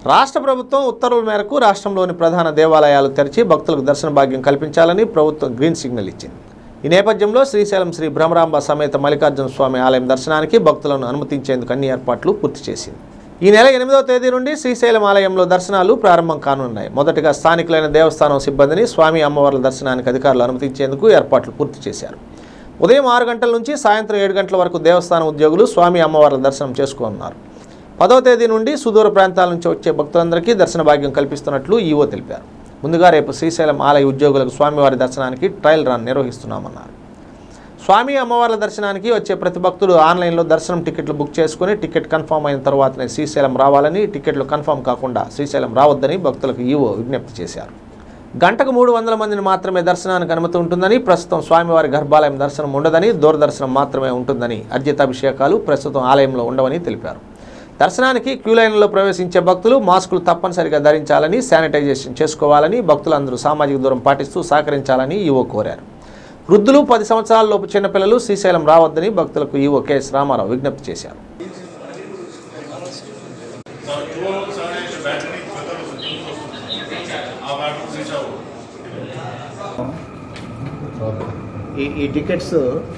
రాష్ట్ర ప్రభుత్వం ఉత్తర్వుల మేరకు రాష్ట్రంలోని ప్రధాన దేవాలయాలు తెరిచి భక్తులకు దర్శన భాగ్యం కల్పించాలని ప్రభుత్వం గ్రీన్ సిగ్నల్ ఇచ్చింది ఈ నేపథ్యంలో శ్రీశైలం శ్రీ భ్రమరాంబ సమేత మల్లికార్జున స్వామి ఆలయం దర్శనానికి భక్తులను అనుమతించేందుకు అన్ని ఏర్పాట్లు పూర్తి చేసింది ఈ నెల ఎనిమిదవ తేదీ నుండి శ్రీశైలం ఆలయంలో దర్శనాలు ప్రారంభం కానున్నాయి మొదటగా స్థానికులైన దేవస్థానం సిబ్బందిని స్వామి అమ్మవార్ల దర్శనానికి అధికారులు అనుమతించేందుకు ఏర్పాట్లు పూర్తి చేశారు ఉదయం ఆరు గంటల నుంచి సాయంత్రం ఏడు గంటల వరకు దేవస్థానం ఉద్యోగులు స్వామి అమ్మవార్ల దర్శనం చేసుకోనున్నారు పదవ తేదీ నుండి సుదూర ప్రాంతాల నుంచి వచ్చే భక్తులందరికీ దర్శన భాగ్యం కల్పిస్తున్నట్లు ఈవో తెలిపారు ముందుగా రేపు శ్రీశైలం ఆలయ ఉద్యోగులకు స్వామివారి దర్శనానికి ట్రయల్ రన్ నిర్వహిస్తున్నామన్నారు స్వామి అమ్మవార్ల దర్శనానికి వచ్చే ప్రతి భక్తుడు ఆన్లైన్లో దర్శనం టికెట్లు బుక్ చేసుకుని టికెట్ కన్ఫర్మ్ అయిన తర్వాతనే శ్రీశైలం రావాలని టికెట్లు కన్ఫర్మ్ కాకుండా శ్రీశైలం రావద్దని భక్తులకు ఈవో విజ్ఞప్తి చేశారు గంటకు మూడు వందల మందిని మాత్రమే దర్శనానికి అనుమతి ఉంటుందని ప్రస్తుతం స్వామివారి గర్భాలయం దర్శనం ఉండదని దూరదర్శనం మాత్రమే ఉంటుందని అర్జితాభిషేకాలు ప్రస్తుతం ఆలయంలో ఉండవని తెలిపారు దర్శనానికి క్యూ లైన్లో ప్రవేశించే భక్తులు మాస్కులు తప్పనిసరిగా ధరించాలని శానిటైజేషన్ చేసుకోవాలని భక్తులందరూ సామాజిక దూరం పాటిస్తూ సహకరించాలని ఈవో కోరారు వృద్ధులు పది సంవత్సరాల లోపు చిన్నపిల్లలు శ్రీశైలం రావద్దని భక్తులకు ఈవో కెఎస్ రామారావు విజ్ఞప్తి చేశారు ఈ ఈ టికెట్స్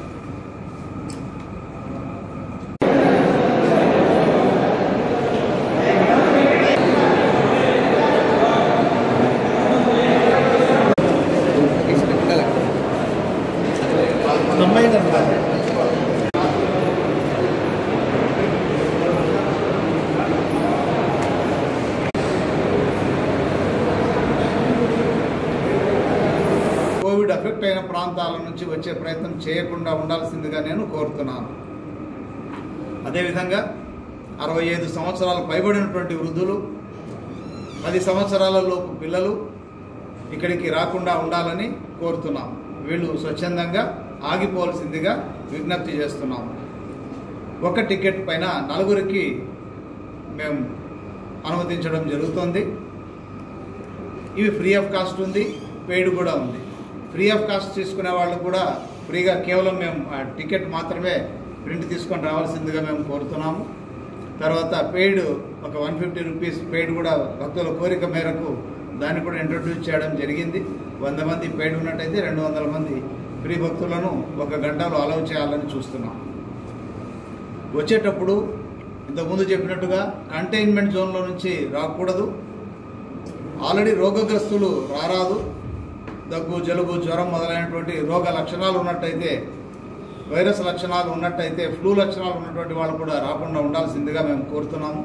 కోవిడ్ ఎఫెక్ట్ అయిన ప్రాంతాల నుంచి వచ్చే ప్రయత్నం చేయకుండా ఉండాల్సిందిగా నేను కోరుతున్నాను అదేవిధంగా అరవై ఐదు సంవత్సరాలు పైబడినటువంటి వృద్ధులు పది సంవత్సరాల లోపు పిల్లలు ఇక్కడికి రాకుండా ఉండాలని కోరుతున్నాం వీళ్ళు స్వచ్ఛందంగా ఆగిపోవలసిందిగా విజ్ఞప్తి చేస్తున్నాం ఒక టికెట్ పైన నలుగురికి మేము అనుమతించడం జరుగుతుంది ఇవి ఫ్రీ ఆఫ్ కాస్ట్ ఉంది పెయిడ్ కూడా ఉంది ఫ్రీ ఆఫ్ కాస్ట్ తీసుకునే వాళ్ళు కూడా ఫ్రీగా కేవలం మేము ఆ టికెట్ మాత్రమే ప్రింట్ తీసుకొని రావాల్సిందిగా మేము కోరుతున్నాము తర్వాత పెయిడ్ ఒక వన్ ఫిఫ్టీ రూపీస్ పెయిడ్ కూడా భక్తుల కోరిక మేరకు దాన్ని కూడా ఇంట్రొడ్యూస్ చేయడం జరిగింది వంద మంది పెయిడ్ ఉన్నట్టయితే రెండు వందల మంది ఫ్రీ భక్తులను ఒక గంటలో అలౌ చేయాలని చూస్తున్నాం వచ్చేటప్పుడు ఇంతకుముందు చెప్పినట్టుగా కంటైన్మెంట్ జోన్లో నుంచి రాకూడదు ఆల్రెడీ రోగగ్రస్తులు రారాదు దగ్గు జలుబు జ్వరం మొదలైనటువంటి రోగ లక్షణాలు ఉన్నట్టయితే వైరస్ లక్షణాలు ఉన్నట్టయితే ఫ్లూ లక్షణాలు ఉన్నటువంటి వాళ్ళు కూడా రాకుండా ఉండాల్సిందిగా మేము కోరుతున్నాము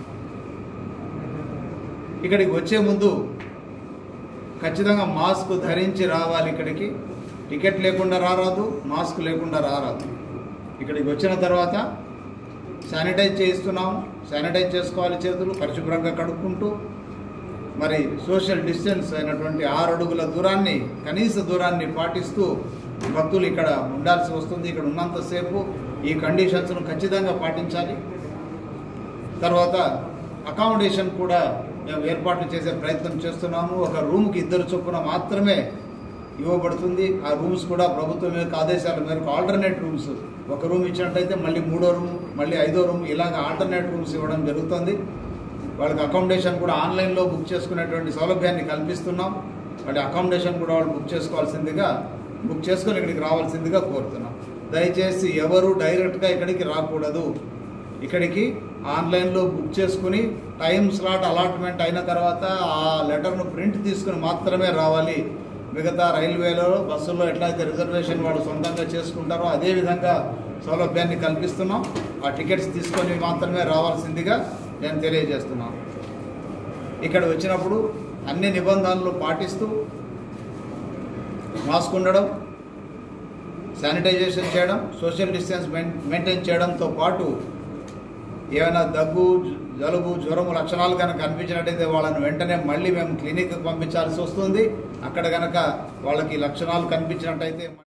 ఇక్కడికి వచ్చే ముందు ఖచ్చితంగా మాస్క్ ధరించి రావాలి ఇక్కడికి టికెట్ లేకుండా రారాదు మాస్క్ లేకుండా రారాదు ఇక్కడికి వచ్చిన తర్వాత శానిటైజ్ చేయిస్తున్నాము శానిటైజ్ చేసుకోవాలి చేతులు పరిశుభ్రంగా కడుక్కుంటూ మరి సోషల్ డిస్టెన్స్ అయినటువంటి ఆరు అడుగుల దూరాన్ని కనీస దూరాన్ని పాటిస్తూ భక్తులు ఇక్కడ ఉండాల్సి వస్తుంది ఇక్కడ ఉన్నంతసేపు ఈ కండిషన్స్ను ఖచ్చితంగా పాటించాలి తర్వాత అకామిడేషన్ కూడా మేము ఏర్పాటు చేసే ప్రయత్నం చేస్తున్నాము ఒక రూమ్కి ఇద్దరు చొప్పున మాత్రమే ఇవ్వబడుతుంది ఆ రూమ్స్ కూడా ప్రభుత్వం యొక్క ఆదేశాల మేరకు ఆల్టర్నేట్ రూమ్స్ ఒక రూమ్ ఇచ్చినట్టయితే మళ్ళీ మూడో రూమ్ మళ్ళీ ఐదో రూమ్ ఇలాగ ఆల్టర్నేట్ రూమ్స్ ఇవ్వడం జరుగుతుంది వాళ్ళకి అకామిడేషన్ కూడా ఆన్లైన్లో బుక్ చేసుకునేటువంటి సౌలభ్యాన్ని కల్పిస్తున్నాం వాటి అకామిడేషన్ కూడా వాళ్ళు బుక్ చేసుకోవాల్సిందిగా బుక్ చేసుకొని ఇక్కడికి రావాల్సిందిగా కోరుతున్నాం దయచేసి ఎవరు డైరెక్ట్గా ఇక్కడికి రాకూడదు ఇక్కడికి ఆన్లైన్లో బుక్ చేసుకుని టైం స్లాట్ అలాట్మెంట్ అయిన తర్వాత ఆ లెటర్ను ప్రింట్ తీసుకుని మాత్రమే రావాలి మిగతా రైల్వేలో బస్సుల్లో ఎట్లయితే రిజర్వేషన్ వాళ్ళు సొంతంగా చేసుకుంటారో అదే విధంగా సౌలభ్యాన్ని కల్పిస్తున్నాం ఆ టికెట్స్ తీసుకొని మాత్రమే రావాల్సిందిగా నేను తెలియజేస్తున్నాను ఇక్కడ వచ్చినప్పుడు అన్ని నిబంధనలు పాటిస్తూ మాస్క్ ఉండడం శానిటైజేషన్ చేయడం సోషల్ డిస్టెన్స్ మెయింటైన్ చేయడంతో పాటు ఏమైనా దగ్గు జలుబు జ్వరము లక్షణాలు కనుక కనిపించినట్టయితే వాళ్ళని వెంటనే మళ్ళీ మేము క్లినిక్కి పంపించాల్సి వస్తుంది అక్కడ కనుక వాళ్ళకి లక్షణాలు కనిపించినట్టయితే